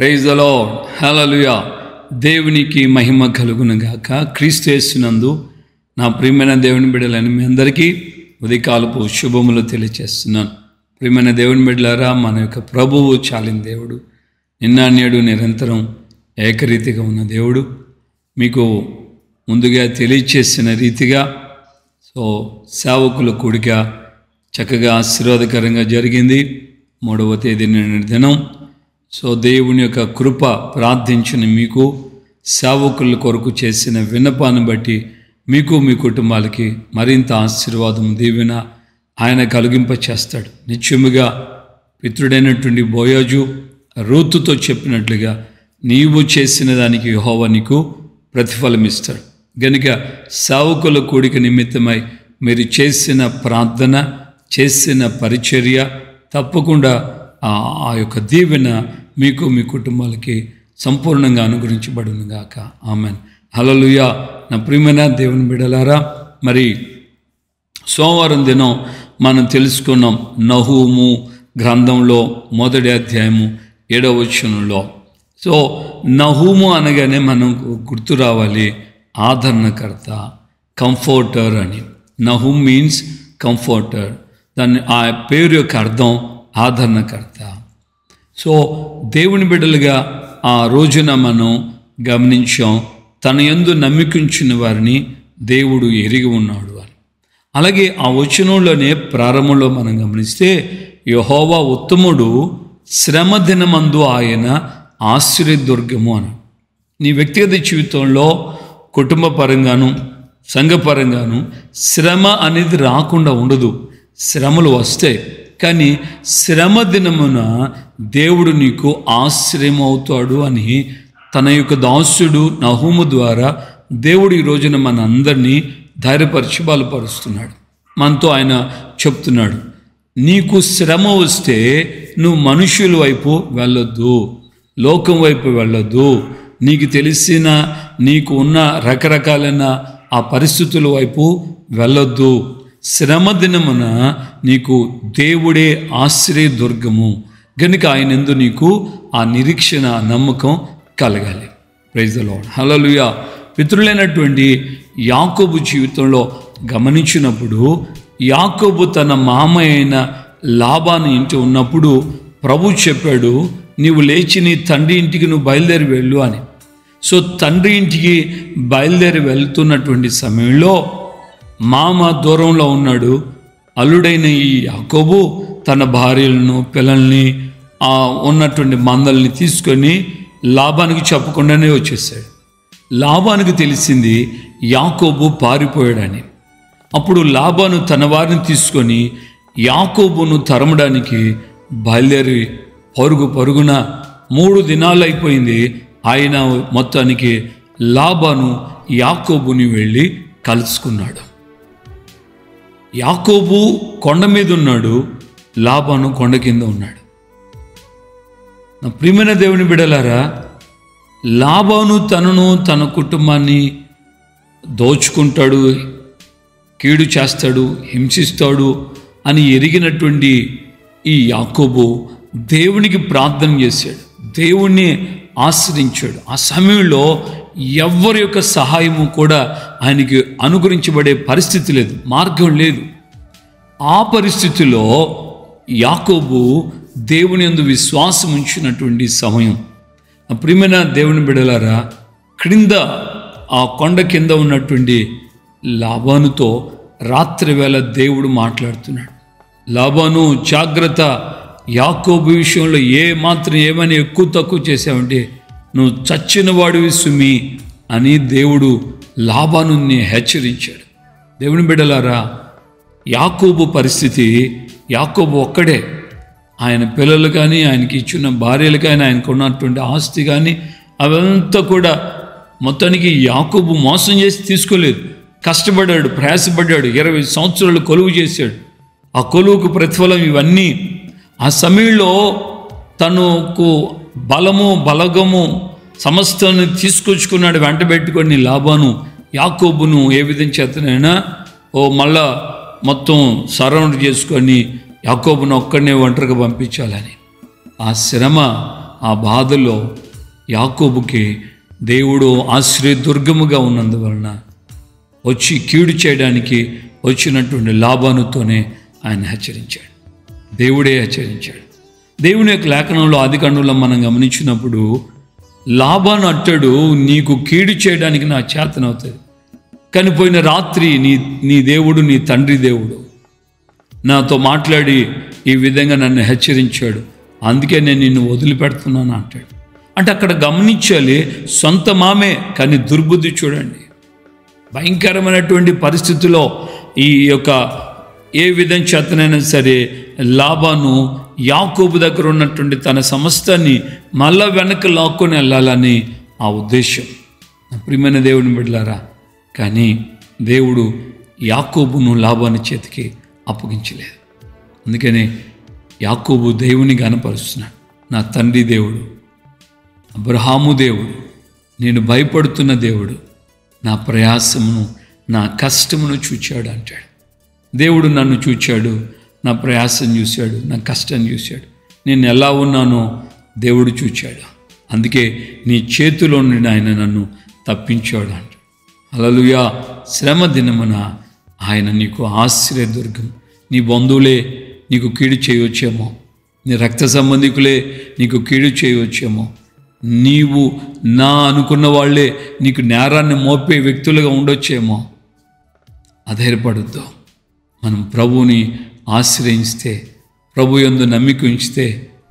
praise the lord హల్లెలూయా దేవునికి మహిమ కలుగునుగాక క్రీస్తు యేసునందు నా ప్రియమైన దేవుని బిడ్డలని మీ అందరికీ ఉదయకాలపు శుభములు తెలియచేస్తున్నాను ప్రియమైన దేవుని బిడ్డలారా మన యొక్క ప్రభువు చాలిన దేవుడు నిన్న నేడు నిరంతరం ఏకరీతిగా ఉన్న దేవుడు మీకు ముందుగా తెలియచేసిన రీతిగా సో సేవకుల కూడిక చక్కగా ఆశీర్వాదకరంగా జరిగింది మూడవ తేదీ నిన్న దినం సో దేవుని యొక్క కృప ప్రార్థించిన మీకు సేవకుల కొరకు చేసిన విన్నపాన్ని బట్టి మీకు మీ కుటుంబాలకి మరింత ఆశీర్వాదం దీవెన ఆయన కలిగింప చేస్తాడు నిత్యముగా పితృడైనటువంటి బోయాజు రూతుతో చెప్పినట్లుగా నీవు చేసిన దానికి యెహోవా నీకు ప్రతిఫలం ఇస్తాడు గనుక సేవకుల కూడిక నిమిత్తమై మీరు చేసిన ప్రార్థన చేసిన పరిచర్య తప్పకుండా ఆ ఆ యొక్క దీవెన మీకు మీ కుటుంబాలకి సంపూర్ణంగా అనుగ్రహించబడును గాక ఆమెన్ హలలుయ నా ప్రియమైన దేవుని బిడలారా మరి సోమవారం దినం మనం తెలుసుకున్నాం నహూము గ్రంథంలో మొదటి అధ్యాయము ఏడవ వచనంలో సో నహూము అనగానే మనకు గుర్తు రావాలి ఆదరణకర్త కంఫర్టర్ అని నహూమ్ మీన్స్ కంఫర్టర్ దాన్ని ఆ పేరు యొక్క అర్థం ఆదరణకర్త సో దేవుని బిడ్డలుగా ఆ రోజున మనం గమనించాం తన యందు నమ్మికించిన వారిని దేవుడు ఎరిగి ఉన్నాడు అని అలాగే ఆ వచనంలోనే ప్రారంభంలో మనం గమనిస్తే యహోవా ఉత్తముడు శ్రమ దినమందు ఆయన ఆశ్రయదుర్గము అని నీ వ్యక్తిగత జీవితంలో కుటుంబ పరంగాను సంఘపరంగాను శ్రమ అనేది రాకుండా ఉండదు శ్రమలు వస్తాయి కానీ శ్రమ దినమున దేవుడు నీకు ఆశ్రయం అవుతాడు అని తన యొక్క దాసుడు నహూము ద్వారా దేవుడు ఈ రోజున మన అందరినీ ధైర్యపరిచి బలపరుస్తున్నాడు మనతో ఆయన చెప్తున్నాడు నీకు శ్రమ వస్తే నువ్వు మనుషుల వైపు వెళ్ళొద్దు లోకం వైపు వెళ్ళొద్దు నీకు తెలిసిన నీకు ఉన్న రకరకాలైన ఆ పరిస్థితుల వైపు వెళ్ళొద్దు శ్రమ దినమున నీకు దేవుడే ఆశ్రయ దుర్గము గనుక ఆయన ఎందు నీకు ఆ నిరీక్షణ ఆ నమ్మకం కలగాలి ప్రైజ్ ద లార్డ్ హల్లెలూయా పితృలైనటువంటి యాకోబు జీవితంలో గమనించినప్పుడు యాకోబు తన మామ అయిన లాభాన్ని ఇంటి ఉన్నప్పుడు ప్రభు చెప్పాడు నీవు లేచి నీ తండ్రి ఇంటికి నువ్వు బయలుదేరి వెళ్ళు అని సో తండ్రి ఇంటికి బయలుదేరి వెళ్తున్నటువంటి సమయంలో మామ దూరంలో ఉన్నాడు అల్లుడైన ఈ యాకోబు తన భార్యలను పిల్లల్ని ఆ ఉన్నటువంటి మందల్ని తీసుకొని లాభానికి చెప్పకుండానే వచ్చేసాడు లాభానికి తెలిసింది యాకోబు పారిపోయాడని అప్పుడు లాభాను తన వారిని తీసుకొని యాకోబును తరమడానికి బయలుదేరి పరుగు పరుగున మూడు దినాలు అయిపోయింది ఆయన మొత్తానికి లాభాను యాకోబుని వెళ్ళి కలుసుకున్నాడు యాకోబు కొండ మీద ఉన్నాడు లాభాను కొండ కింద ఉన్నాడు నా ప్రియమైన దేవుని బిడలారా లాభాను తనను తన కుటుంబాన్ని దోచుకుంటాడు కీడు చేస్తాడు హింసిస్తాడు అని ఎరిగినటువంటి ఈ యాకోబు దేవునికి ప్రార్థన చేశాడు దేవుణ్ణి ఆశ్రయించాడు ఆ సమయంలో ఎవరి యొక్క సహాయము కూడా ఆయనకి అనుగురించబడే పరిస్థితి లేదు మార్గం లేదు ఆ పరిస్థితిలో యాకోబు దేవుని యందు విశ్వాసం ఉంచినటువంటి సమయం ఆ ప్రియమైన దేవుని బిడలారా క్రింద ఆ కొండ కింద ఉన్నటువంటి లాభానుతో రాత్రి వేళ దేవుడు మాట్లాడుతున్నాడు లాభాను జాగ్రత్త యాకోబు విషయంలో ఏ మాత్రం ఏమైనా ఎక్కువ తక్కువ చేసావంటే నువ్వు చచ్చిన వాడివి సుమి అని దేవుడు లాభాను హెచ్చరించాడు దేవుని బిడ్డలారా యాకోబు పరిస్థితి యాకోబు ఒక్కడే ఆయన పిల్లలు కానీ ఆయనకి ఇచ్చిన భార్యలు కానీ ఆయనకు ఉన్నటువంటి ఆస్తి కానీ అవంతా కూడా మొత్తానికి యాకోబు మోసం చేసి తీసుకోలేదు కష్టపడ్డాడు ప్రయాసపడ్డాడు ఇరవై సంవత్సరాలు కొలువు చేశాడు ఆ కొలువుకు ప్రతిఫలం ఇవన్నీ ఆ సమయంలో తనకు బలము బలగము సమస్తాన్ని తీసుకొచ్చుకున్నాడు వెంట పెట్టుకొని లాభాను యాకోబును ఏ విధం చేతనైనా ఓ మళ్ళా మొత్తం సరౌండ్ చేసుకొని యాకోబును ఒక్కడనే ఒంటరిగా పంపించాలని ఆ శ్రమ ఆ బాధలో యాకోబుకి దేవుడు ఆశ్రయదుర్గముగా ఉన్నందువలన వచ్చి కీడు చేయడానికి వచ్చినటువంటి లాభానుతోనే ఆయన హెచ్చరించాడు దేవుడే హెచ్చరించాడు దేవుని యొక్క లేఖనంలో ఆదికాండంలో మనం గమనించినప్పుడు లాభాను అట్టడు నీకు కీడు చేయడానికి నా చేతనవుతుంది కానీ పోయిన రాత్రి నీ నీ దేవుడు నీ తండ్రి దేవుడు నాతో మాట్లాడి ఈ విధంగా నన్ను హెచ్చరించాడు అందుకే నేను నిన్ను వదిలిపెడుతున్నాను అంటాడు అంటే అక్కడ గమనించాలి సొంత మామే కానీ దుర్బుద్ధి చూడండి భయంకరమైనటువంటి పరిస్థితిలో ఈ యొక్క ఏ విధం చేతనైనా సరే లాభాను యాకోబు దగ్గర ఉన్నటువంటి తన సమస్తాన్ని మళ్ళా వెనక్కి లాక్కొని వెళ్ళాలని ఆ ఉద్దేశం నా ప్రియమైన దేవుని బిడ్డలారా కానీ దేవుడు యాకోబును లాభాన్ని చేతికి అప్పగించలేదు అందుకనే యాకోబు దేవుని గనపరుస్తున్నాడు నా తండ్రి దేవుడు అబ్రహాము దేవుడు నేను భయపడుతున్న దేవుడు నా ప్రయాసమును నా కష్టమును చూచాడు అంటాడు దేవుడు నన్ను చూచాడు నా ప్రయాసం చూశాడు నా కష్టం చూశాడు నేను ఎలా ఉన్నానో దేవుడు చూచాడు అందుకే నీ చేతిలో నుండి ఆయన నన్ను తప్పించాడు అంటాడు అలలుయా శ్రమ దినమున ఆయన నీకు ఆశ్రయదుర్గం నీ బంధువులే నీకు కీడు చేయవచ్చేమో నీ రక్త సంబంధికులే నీకు కీడు చేయవచ్చేమో నీవు నా అనుకున్న వాళ్ళే నీకు నేరాన్ని మోపే వ్యక్తులుగా ఉండొచ్చేమో అధైర్యపడద్దు మనం ప్రభువుని ఆశ్రయిస్తే ప్రభు యందు నమ్మిక ఉంచితే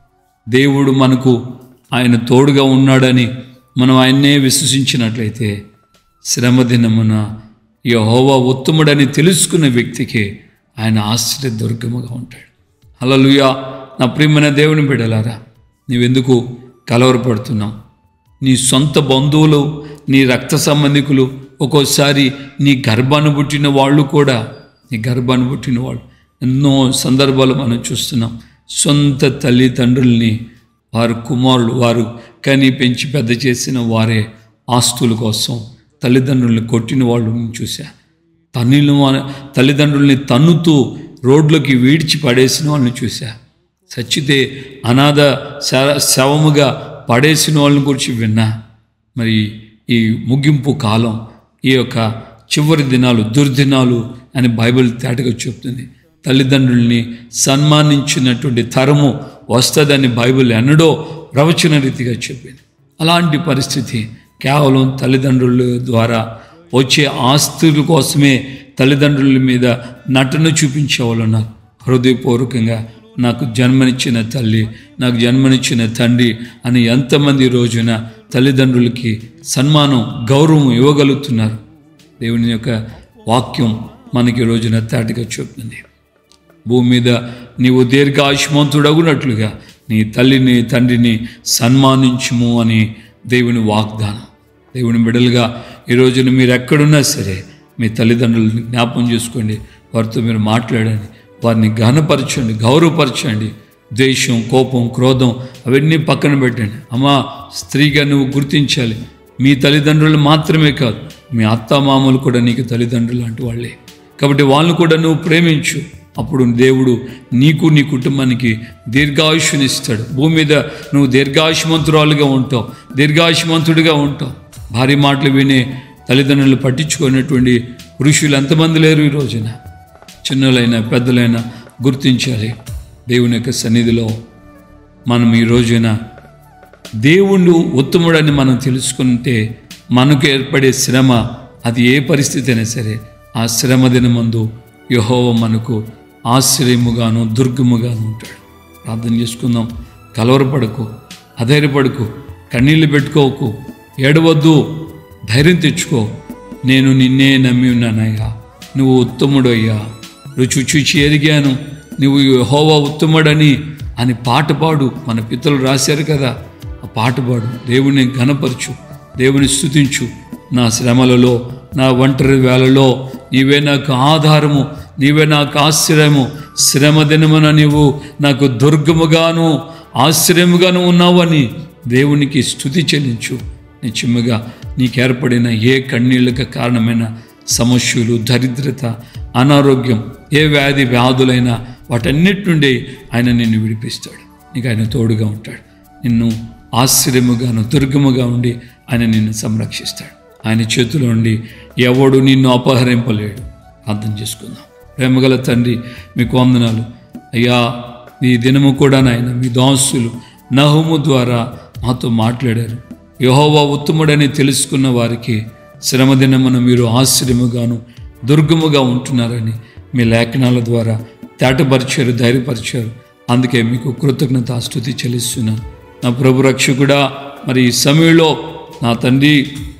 దేవుడు మనకు ఆయన తోడుగా ఉన్నాడని మనం ఆయన్నే విశ్వసించినట్లయితే శ్రమ దినమున యెహోవా ఉత్తముడని తెలుసుకున్న వ్యక్తికి ఆయన ఆశ్రయ దుర్గముగా ఉంటాడు హల్లెలూయా నా ప్రియమైన దేవుని బిడలారా నీవెందుకు కలవరపడుతున్నావు నీ సొంత బంధువులు నీ రక్త సంబంధికులు ఒక్కోసారి నీ గర్భాన్ని పుట్టిన వాళ్ళు కూడా నీ గర్భాన్ని పుట్టిన వాళ్ళు ఎన్నో సందర్భాలు మనం చూస్తున్నాం సొంత తల్లిదండ్రుల్ని వారు కుమారులు వారు కని పెంచి పెద్ద చేసిన వారే ఆస్తుల కోసం తల్లిదండ్రుల్ని కొట్టిన వాళ్ళు నేను చూశా తన్నులు తల్లిదండ్రుల్ని తన్నుతూ రోడ్లోకి వీడ్చి పడేసిన వాళ్ళని చూశా చచ్చితే అనాథ శ- శవముగా పడేసిన వాళ్ళని గురించి విన్నా మరి ఈ ముగింపు కాలం ఈ యొక్క చివరి దినాలు దుర్దినాలు అని బైబిల్ తేటగా చెప్తుంది తల్లిదండ్రుల్ని సన్మానించినటువంటి తరము వస్తుందని బైబిల్ ఎన్నడో ప్రవచన రీతిగా చెప్పింది అలాంటి పరిస్థితి కేవలం తల్లిదండ్రుల ద్వారా వచ్చే ఆస్తుల కోసమే తల్లిదండ్రుల మీద నటన చూపించే వాళ్ళు ఉన్నారు హృదయపూర్వకంగా నాకు జన్మనిచ్చిన తల్లి నాకు జన్మనిచ్చిన తండ్రి అని ఎంతమంది ఈ రోజున తల్లిదండ్రులకి సన్మానం గౌరవం ఇవ్వగలుగుతున్నారు దేవుని యొక్క వాక్యం మనకి ఈ రోజున తేటగా చెప్తుంది భూమి మీద నీవు దీర్ఘాయుష్మంతుడగునట్లుగా నీ తల్లిని తండ్రిని సన్మానించుము అని దేవుని వాగ్దానం దేవుని బిడలుగా ఈ రోజున మీరు ఎక్కడున్నా సరే మీ తల్లిదండ్రులను జ్ఞాపం చేసుకోండి వారితో మీరు మాట్లాడండి వారిని ఘనపరచండి గౌరవపరచండి ద్వేషం కోపం క్రోధం అవన్నీ పక్కన పెట్టండి అమ్మా స్త్రీగా నువ్వు గుర్తించాలి మీ తల్లిదండ్రులు మాత్రమే కాదు మీ అత్తామామలు కూడా నీకు తల్లిదండ్రులు లాంటి వాళ్ళే కాబట్టి వాళ్ళని కూడా నువ్వు ప్రేమించు అప్పుడు దేవుడు నీకు నీ కుటుంబానికి దీర్ఘాయుష్నిస్తాడు భూమి మీద నువ్వు దీర్ఘాయుష్మంతురాలుగా ఉంటావు దీర్ఘాయుష్మంతుడిగా ఉంటావు భారీ మాటలు వినే తల్లిదండ్రులు పట్టించుకున్నటువంటి పురుషులు ఎంతమంది లేరు ఈ రోజున చిన్నలైనా పెద్దలైనా గుర్తించాలి దేవుని యొక్క సన్నిధిలో మనం ఈ రోజున దేవుడు ఉత్తముడని మనం తెలుసుకుంటే మనకు ఏర్పడే శ్రమ అది ఏ పరిస్థితి అయినా సరే ఆ శ్రమ దినమందు యహోవ మనకు ఆశ్రయముగాను దుర్గముగాను ఉంటాడు ప్రార్థన చేసుకుందాం కలవరపడకు అధైర్యపడకు కన్నీళ్ళు పెట్టుకోకు ఏడవద్దు ధైర్యం తెచ్చుకో నేను నిన్నే నమ్మి ఉన్నానయ్యా నువ్వు ఉత్తముడు అయ్యా రుచి చూచి ఎరిగాను నువ్వు యెహోవా ఉత్తముడని అని పాట పాడు మన పితలు రాశారు కదా ఆ పాట పాడు దేవుని ఘనపరచు దేవుని స్తుతించు నా శ్రమలలో నా ఒంటరి వేళలో నీవే నాకు ఆధారము నీవే నాకు ఆశ్రయము శ్రమ దినమున నీవు నాకు దుర్గముగాను ఆశ్రయముగాను ఉన్నావని దేవునికి స్థుతి చెల్లించు నిశ్చయముగా నీకు ఏర్పడిన ఏ కన్నీళ్ళకి కారణమైన సమస్యలు దరిద్రత అనారోగ్యం ఏ వ్యాధి వ్యాధులైనా వాటన్నిటి నుండి ఆయన నిన్ను విడిపిస్తాడు నీకు ఆయన తోడుగా ఉంటాడు నిన్ను ఆశ్చర్యముగాను దుర్గముగా ఉండి ఆయన నిన్ను సంరక్షిస్తాడు ఆయన చేతిలో ఉండి ఎవడు నిన్ను అపహరింపలేడు అర్థం చేసుకుందాం ప్రేమగల తండ్రి మీకు వందనాలు అయ్యా ఈ దినము కూడా నాయన మీ దాసులు నహుము ద్వారా మాతో మాట్లాడారు యహోవా ఉత్తముడని తెలుసుకున్న వారికి శ్రమ దినమున మీరు ఆశ్చర్యముగాను దుర్గముగా ఉంటున్నారని మీ లేఖనాల ద్వారా తేటపరిచారు ధైర్యపరిచారు అందుకే మీకు కృతజ్ఞత స్థుతి చెల్లిస్తున్నాను నా ప్రభు రక్షకుడా మరి ఈ సమయంలో నా తండ్రి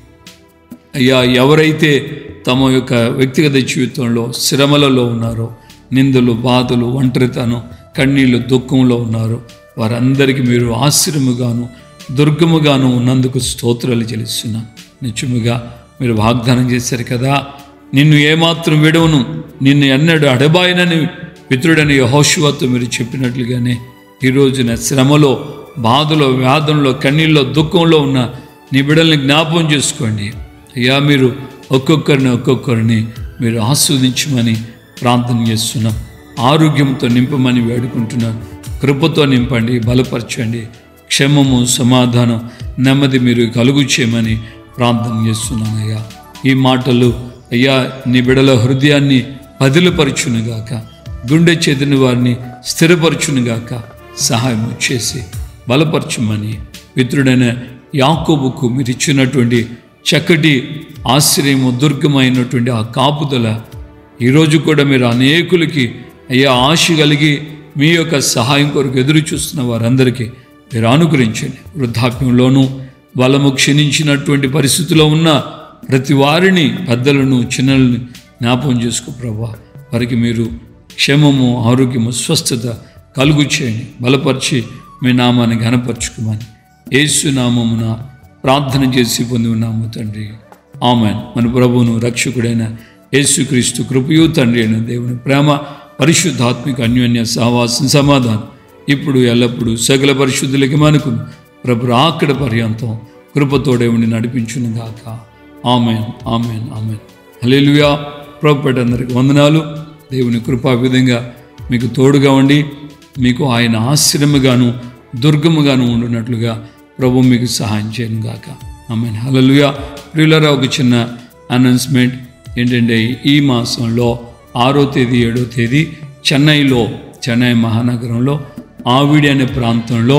అయ్యా ఎవరైతే తమ యొక్క వ్యక్తిగత జీవితంలో శ్రమలలో ఉన్నారో నిందలు బాధలు ఒంటరితనం కన్నీళ్ళు దుఃఖంలో ఉన్నారో వారందరికీ మీరు ఆశ్రముగాను దుర్గముగాను ఉన్నందుకు స్తోత్రాలు చెల్లిస్తున్నాను నిత్యముగా మీరు వాగ్దానం చేశారు కదా నిన్ను ఏమాత్రం విడవను నిన్ను ఎన్నడు అడబాయనని పితృడని యహోశువతో మీరు చెప్పినట్లుగానే ఈ రోజున శ్రమలో బాధలో వ్యాధంలో కన్నీళ్ళలో దుఃఖంలో ఉన్న నీ బిడ్డల్ని జ్ఞాపకం చేసుకోండి అయ్యా మీరు ఒక్కొక్కరిని ఒక్కొక్కరిని మీరు ఆస్వాదించమని ప్రార్థన చేస్తున్నాం ఆరోగ్యంతో నింపమని వేడుకుంటున్నాను కృపతో నింపండి బలపరచండి క్షమము సమాధానం నెమ్మది మీరు కలుగు చేయమని ప్రార్థన చేస్తున్నాను అయ్యా ఈ మాటలు అయ్యా నీ బిడల హృదయాన్ని పదిలపరచునుగాక గుండె చెదిన వారిని స్థిరపరచునుగాక సహాయం చేసి బలపరచుమని మిత్రుడైన యాకోబుకు మీరు ఇచ్చినటువంటి చక్కటి ఆశ్రయము దుర్గమైనటువంటి ఆ కాపుదల ఈరోజు కూడా మీరు అనేకులకి అయ్యా ఆశ కలిగి మీ యొక్క సహాయం కొరకు ఎదురు చూస్తున్న వారందరికీ మీరు అనుగ్రహించండి వృద్ధాప్యంలోనూ బలము క్షీణించినటువంటి పరిస్థితిలో ఉన్న ప్రతి వారిని పెద్దలను చిన్నలను జ్ఞాపకం చేసుకో ప్రభా వారికి మీరు క్షేమము ఆరోగ్యము స్వస్థత కలుగు చేయండి బలపరిచి మీ నామాన్ని ఘనపరచుకోమని యేసు నామమున ప్రార్థన చేసి పొంది ఉన్నాము తండ్రి ఆమెన్ మన ప్రభువును రక్షకుడైన యేసుక్రీస్తు కృపయు తండ్రి అయిన దేవుని ప్రేమ పరిశుద్ధాత్మిక అన్యోన్య సహవాసం సమాధానం ఇప్పుడు ఎల్లప్పుడూ సకల పరిశుద్ధులకి మనకు ప్రభు ఆకడ పర్యంతం కృపతోడే ఉండి నడిపించును గాక ఆమెన్ ఆమెన్ ఆమెన్ హల్లెలూయా ప్రభుపేట అందరికి వందనాలు దేవుని కృపా విధంగా మీకు తోడుగా ఉండి మీకు ఆయన ఆశ్రమగాను దుర్గముగాను ఉండునట్లుగా ప్రభు మీకు సహాయం చేయను గాక ఆమెన్ హల్లెలూయా ప్రియులరా ఒక చిన్న అనౌన్స్మెంట్ ఏంటంటే ఈ మాసంలో ఆరో తేదీ ఏడో తేదీ చెన్నైలో చెన్నై మహానగరంలో ఆవిడి అనే ప్రాంతంలో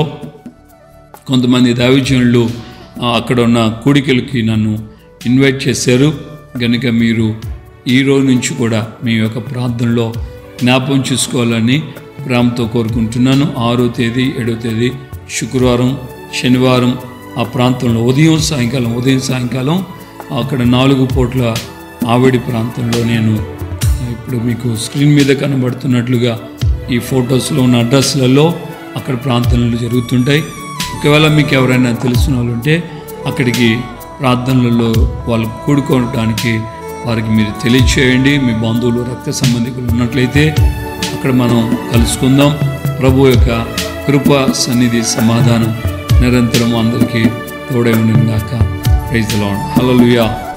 కొంతమంది దైవజనులు ఆ, అక్కడ ఉన్న కూడికలకి నన్ను ఇన్వైట్ చేశారు కనుక మీరు ఈ రోజు నుంచి కూడా మీ యొక్క ప్రార్థనలో జ్ఞాపకం చేసుకోవాలని ప్రేమతో కోరుకుంటున్నాను ఆరో తేదీ ఏడో తేదీ శుక్రవారం శనివారం ఆ ప్రాంతంలో ఉదయం సాయంకాలం ఉదయం సాయంకాలం అక్కడ నాలుగు పూట్ల ఆవిడి ప్రాంతంలో నేను ఇప్పుడు మీకు స్క్రీన్ మీద కనబడుతున్నట్లుగా ఈ ఫొటోస్లో ఉన్న అడ్రస్లలో అక్కడ ప్రార్థనలు జరుగుతుంటాయి ఒకవేళ మీకు ఎవరైనా తెలిసిన వాళ్ళు ఉంటే అక్కడికి ప్రార్థనలలో వాళ్ళు కూడుకోవడానికి వారికి మీరు తెలియచేయండి మీ బంధువులు రక్త సంబంధికులు ఉన్నట్లయితే అక్కడ మనం కలుసుకుందాం ప్రభు యొక్క కృప సన్నిధి సమాధానం నిరంతరం అందరికీ తోడే ఉండి దాకా ప్రైజ్ హలో